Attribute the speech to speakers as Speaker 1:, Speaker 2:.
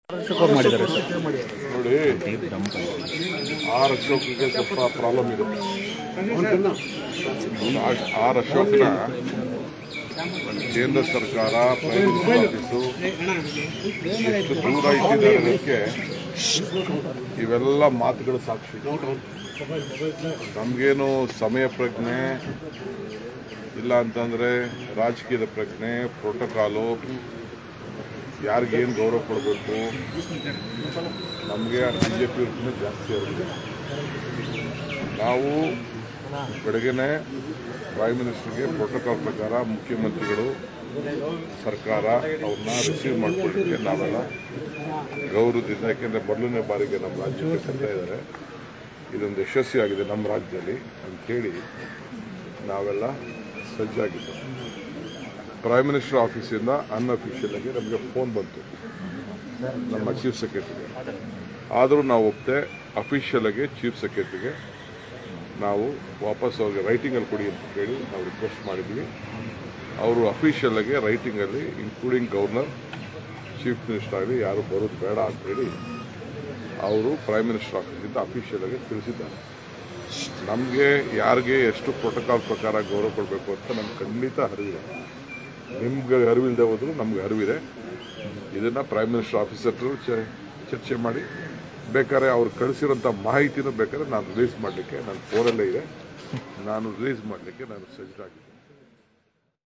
Speaker 1: ಮಾಡಿದ್ದಾರೆ ಸರ್
Speaker 2: ನೋಡಿ ಆರ್ ಅಶೋಕ್ಗೆ ಸ್ವಲ್ಪ ಪ್ರಾಬ್ಲಮ್ ಇದೆ ಆ- ಆರ್ ಅಶೋಕ್ನ ಕೇಂದ್ರ ಸರ್ಕಾರ ಪ್ರೈಮ್ ಮಿನಿಸ್ಟರ್ ಆಫೀಸು ಎಷ್ಟು ದೂರ ಇಟ್ಟಿದ್ದಾರೆ ಅದಕ್ಕೆ ಇವೆಲ್ಲ ಮಾತುಗಳು ಸಾಕ್ಷಿ ನಮಗೇನು ಸಮಯ ಪ್ರಜ್ಞೆ ಇಲ್ಲ ಅಂತಂದರೆ ರಾಜಕೀಯದ ಪ್ರಜ್ಞೆ ಪ್ರೋಟೋಕಾಲು ಯಾರಿಗೇನು ಗೌರವ ಕೊಡಬೇಕು ನಮಗೆ ಬಿ ಜೆ ಪಿ ಜಾಸ್ತಿ ಆಗುತ್ತೆ ನಾವು ಬೆಳಗ್ಗೆನೆ ಪ್ರೈಮ್ ಮಿನಿಸ್ಟರ್ಗೆ ಪ್ರೋಟೋಕಾಲ್ ಪ್ರಕಾರ ಮುಖ್ಯಮಂತ್ರಿಗಳು ಸರ್ಕಾರ ಅವ್ರನ್ನ ರಿಸೀವ್ ಮಾಡ್ಕೊಳ್ಳಿಕ್ಕೆ ನಾವೆಲ್ಲ ಗೌರವದಿಂದ ಯಾಕೆಂದರೆ ಮೊದಲನೇ ಬಾರಿಗೆ ನಮ್ಮ ರಾಜ್ಯಕ್ಕೆ ಬರ್ತಾ ಇದ್ದಾರೆ ಇದೊಂದು ಯಶಸ್ವಿ ಆಗಿದೆ ನಮ್ಮ ರಾಜ್ಯದಲ್ಲಿ ಅಂಥೇಳಿ ನಾವೆಲ್ಲ ಸಜ್ಜಾಗಿದ್ದು ಪ್ರೈಮ್ ಮಿನಿಸ್ಟರ್ ಆಫೀಸಿಂದ ಅನ್ಅಫಿಷಿಯಲ್ ಆಗಿ ನಮಗೆ ಫೋನ್ ಬಂತು ನಮ್ಮ ಚೀಫ್ ಸೆಕ್ರೆಟರಿಗೆ ಆದರೂ ನಾವು ಒಪ್ಪದೆ ಅಫಿಷಿಯಲ್ ಆಗಿ ಚೀಫ್ ಸೆಕ್ರೆಟರಿಗೆ ನಾವು ವಾಪಸ್ ಅವ್ರಿಗೆ ರೈಟಿಂಗಲ್ಲಿ ಕೊಡಿ ಅಂತ ಕೇಳಿ ನಾವು ರಿಕ್ವೆಸ್ಟ್ ಮಾಡಿದ್ವಿ ಅವರು ಅಫಿಷಿಯಲ್ ಆಗಿ ರೈಟಿಂಗಲ್ಲಿ ಇನ್ಕ್ಲೂಡಿಂಗ್ ಗವರ್ನರ್ ಚೀಫ್ ಮಿನಿಸ್ಟರ್ ಆಗಲಿ ಯಾರು ಬರೋದು ಬೇಡ ಅಂತೇಳಿ ಅವರು ಪ್ರೈಮ್ ಮಿನಿಸ್ಟರ್ ಆಫೀಸಿಂದ ಅಫಿಷಿಯಲ್ ಆಗಿ ತಿಳಿಸಿದ್ದಾರೆ ನಮಗೆ ಯಾರಿಗೆ ಎಷ್ಟು ಪ್ರೋಟೋಕಾಲ್ ಪ್ರಕಾರ ಗೌರವ ಕೊಡಬೇಕು ಅಂತ ನಮ್ಗೆ ಖಂಡಿತ ಅರಿವಿದೆ ನಿಮ್ಗೆ ಅರಿವಿಲ್ಲದೆ ಹೋದ್ರು ನಮ್ಗೆ ಅರಿವಿದೆ ಇದನ್ನು ಪ್ರೈಮ್ ಮಿನಿಸ್ಟರ್ ಆಫೀಸ್ ಹತ್ರ ಚ- ಚರ್ಚೆ ಮಾಡಿ ಬೇಕಾದ್ರೆ ಅವ್ರು ಕಳಿಸಿರೋಂಥ ಮಾಹಿತಿನೂ ಬೇಕಾದ್ರೆ ನಾನು ರಿಲೀಸ್ ಮಾಡಲಿಕ್ಕೆ ನನ್ನ ಫೋನಲ್ಲೇ ಇದೆ ನಾನು ರಿಲೀಸ್ ಮಾಡಲಿಕ್ಕೆ ನಾನು ಸಜ್ಜಾಗಿದ್ದೆ